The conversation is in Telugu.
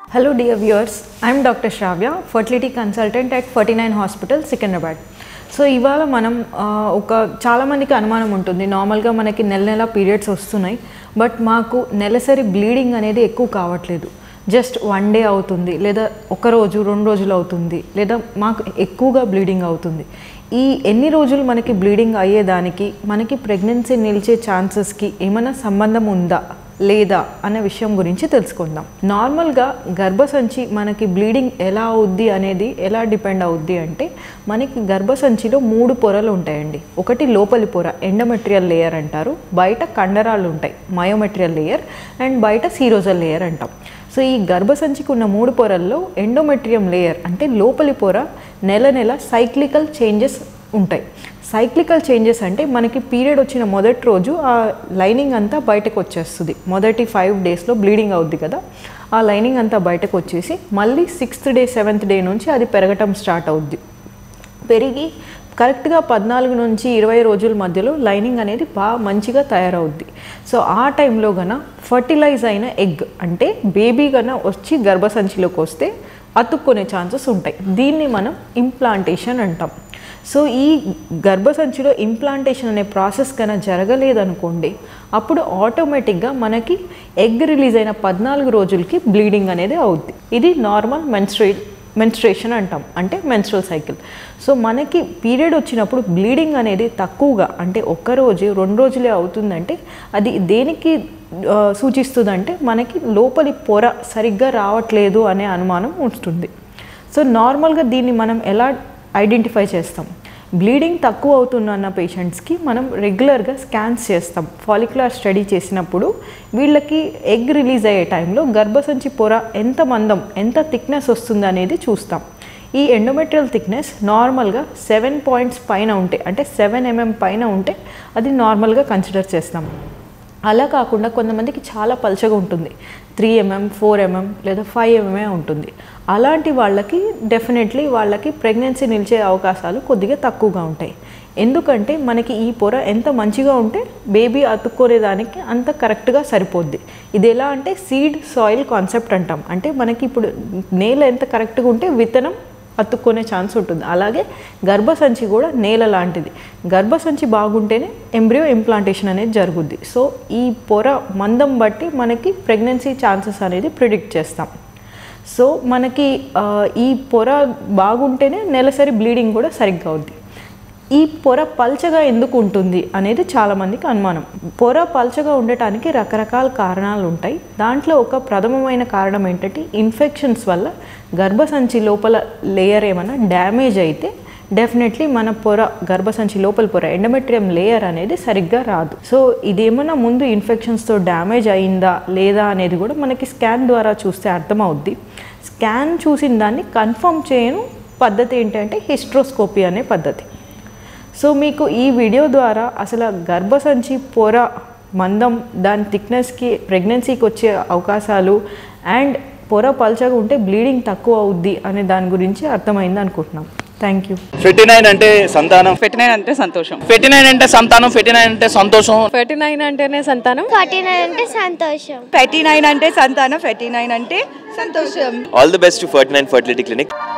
Hello, dear viewers. I'm Dr. Shravya, fertility consultant at 49 Hospital, Secunderabad so ఇవాళ మనం ఆ, ఒక చాలామందికి అనుమానం ఉంటుంది నార్మల్గా మనకి నెల నెల పీరియడ్స్ వస్తున్నాయి బట్ మాకు నెలసరి బ్లీడింగ్ అనేది ఎక్కువ కావట్లేదు జస్ట్ వన్ డే అవుతుంది లేదా ఒక రోజు రెండు రోజులు అవుతుంది లేదా మాకు ఎక్కువగా బ్లీడింగ్ అవుతుంది ఈ ఎన్ని రోజులు మనకి బ్లీడింగ్ అయ్యేదానికి మనకి ప్రెగ్నెన్సీ నిలిచే ఛాన్సెస్కి ఏమైనా సంబంధం ఉందా లేదా అనే విషయం గురించి తెలుసుకుందాం నార్మల్గా గర్భసంచి మనకి బ్లీడింగ్ ఎలా అవుద్ది అనేది ఎలా డిపెండ్ అవుద్ది అంటే మనకి గర్భసంచిలో మూడు పొరలు ఉంటాయండి ఒకటి లోపలి పొర ఎండోమెట్రియల్ లేయర్ అంటారు బయట కండరాలు ఉంటాయి మయోమెట్రియల్ లేయర్ అండ్ బయట సీరోజల్ లేయర్ అంటాం సో ఈ గర్భసంచికి ఉన్న మూడు పొరల్లో ఎండోమెట్రియం లేయర్ అంటే లోపలి పొర నెల నెల సైక్లికల్ చేంజెస్ ఉంటాయి సైక్లికల్ చేంజెస్ అంటే మనకి పీరియడ్ వచ్చిన మొదటి రోజు ఆ లైనింగ్ అంతా బయటకు వచ్చేస్తుంది మొదటి ఫైవ్ డేస్లో బ్లీడింగ్ అవుద్ది కదా ఆ లైనింగ్ అంతా బయటకు వచ్చేసి మళ్ళీ సిక్స్త్ డే సెవెంత్ డే నుంచి అది పెరగటం స్టార్ట్ అవుద్ది పెరిగి కరెక్ట్గా పద్నాలుగు నుంచి ఇరవై రోజుల మధ్యలో లైనింగ్ అనేది బాగా మంచిగా తయారవుద్ది సో ఆ టైంలో గన ఫర్టిలైజ్ అయిన ఎగ్ అంటే బేబీ గన వచ్చి గర్భసంచిలోకి వస్తే అతుక్కునే ఛాన్సెస్ ఉంటాయి దీన్ని మనం ఇంప్లాంటేషన్ అంటాం సో ఈ గర్భసంచిలో ఇంప్లాంటేషన్ అనే ప్రాసెస్ కన్నా జరగలేదనుకోండి అప్పుడు ఆటోమేటిక్గా మనకి ఎగ్ రిలీజ్ అయిన పద్నాలుగు రోజులకి బ్లీడింగ్ అనేది అవుద్ది ఇది నార్మల్ మెన్స్ట్రేట్ మెన్స్ట్రేషన్ అంటాం అంటే మెన్స్ట్రల్ సైకిల్ సో మనకి పీరియడ్ వచ్చినప్పుడు బ్లీడింగ్ అనేది తక్కువగా అంటే ఒక్క రోజు రెండు రోజులే అవుతుందంటే అది దేనికి ఆ, సూచిస్తుందంటే మనకి లోపలి పొర సరిగ్గా రావట్లేదు అనే అనుమానం ఉంటుంది సో నార్మల్గా దీన్ని మనం ఎలా ఐడెంటిఫై చేస్తాం బ్లీడింగ్ తక్కువ అవుతున్న పేషెంట్స్కి మనం రెగ్యులర్గా స్కాన్స్ చేస్తాం ఫాలిక్యులర్ స్టడీ చేసినప్పుడు వీళ్ళకి ఎగ్ రిలీజ్ అయ్యే టైంలో గర్భసంచి పొర ఎంత మందం ఎంత థిక్నెస్ వస్తుంది అనేది చూస్తాం ఈ ఎండోమెట్రియల్ థిక్నెస్ నార్మల్గా సెవెన్ పాయింట్స్ పైన ఉంటే అంటే సెవెన్ ఎంఎం పైన ఉంటే అది నార్మల్గా కన్సిడర్ చేస్తాం అలా కాకుండా కొంతమందికి చాలా పల్చగా ఉంటుంది త్రీ ఎంఎం ఫోర్ ఎంఎం లేదా ఫైవ్ ఎంఎంఏ ఉంటుంది అలాంటి వాళ్ళకి డెఫినెట్లీ వాళ్ళకి ప్రెగ్నెన్సీ నిలిచే అవకాశాలు కొద్దిగా తక్కువగా ఉంటాయి ఎందుకంటే మనకి ఈ పొర ఎంత మంచిగా ఉంటే బేబీ అతుక్కునేదానికి అంత కరెక్ట్గా సరిపోద్ది ఇది ఎలా అంటే సీడ్ సాయిల్ కాన్సెప్ట్ అంటాం అంటే మనకి ఇప్పుడు నేల ఎంత కరెక్ట్గా ఉంటే విత్తనం అతుక్కునే ఛాన్స్ ఉంటుంది అలాగే గర్భసంచి కూడా నేల లాంటిది గర్భసంచి బాగుంటేనే ఎంబ్రియో ఇంప్లాంటేషన్ అనేది జరుగుద్ది సో ఈ పొర మందం బట్టి మనకి ప్రెగ్నెన్సీ ఛాన్సెస్ అనేది ప్రిడిక్ట్ చేస్తాం సో మనకి ఆ, ఈ పొర బాగుంటేనే నెలసరి బ్లీడింగ్ కూడా సరిగ్గా అవుద్ది ఈ పొర పల్చగా ఎందుకు ఉంటుంది అనేది చాలామందికి అనుమానం పొర పల్చగా ఉండటానికి రకరకాల కారణాలు ఉంటాయి దాంట్లో ఒక ప్రథమమైన కారణం ఏంటంటే ఇన్ఫెక్షన్స్ వల్ల గర్భసంచి లోపల లేయర్ ఏమైనా డ్యామేజ్ అయితే డెఫినెట్లీ మన పొర గర్భసంచి లోపల పొర ఎండోమెట్రియం లేయర్ అనేది సరిగ్గా రాదు సో ఇదేమన్నా ముందు ఇన్ఫెక్షన్స్తో డ్యామేజ్ అయిందా లేదా అనేది కూడా మనకి స్కాన్ ద్వారా చూస్తే అర్థమవుద్ది స్కాన్ చూసిన దాన్ని కన్ఫర్మ్ చేయను పద్ధతి ఏంటంటే హిస్ట్రోస్కోపీ అనే పద్ధతి సో మీకు ఈ వీడియో ద్వారా అసలు గర్భసంచి పొర మందం దాని థిక్నెస్కి ప్రెగ్నెన్సీకి వచ్చే అవకాశాలు అండ్ పొర పల్చగా ఉంటే బ్లీడింగ్ తక్కువ అవుద్ది అనే దాని గురించి అర్థమైంది అనుకుంటున్నాం థ్యాంక్ యూ ఫిఫ్టీ నైన్ అంటే సంతానం ఫిఫ్టీ నైన్ అంటే సంతోషం ఫిఫ్టీ నైన్ అంటే సంతానం ఫిఫ్టీ నైన్ అంటే సంతోషం ఫిఫ్టీ నైన్ అంటేనే సంతానం ఫార్టీ నైన్ అంటే సంతోషం ఫెటీ నైన్ అంటే సంతానం ఫెటీ నైన్ అంటే సంతోషం All the best to 49 Fertility Clinic.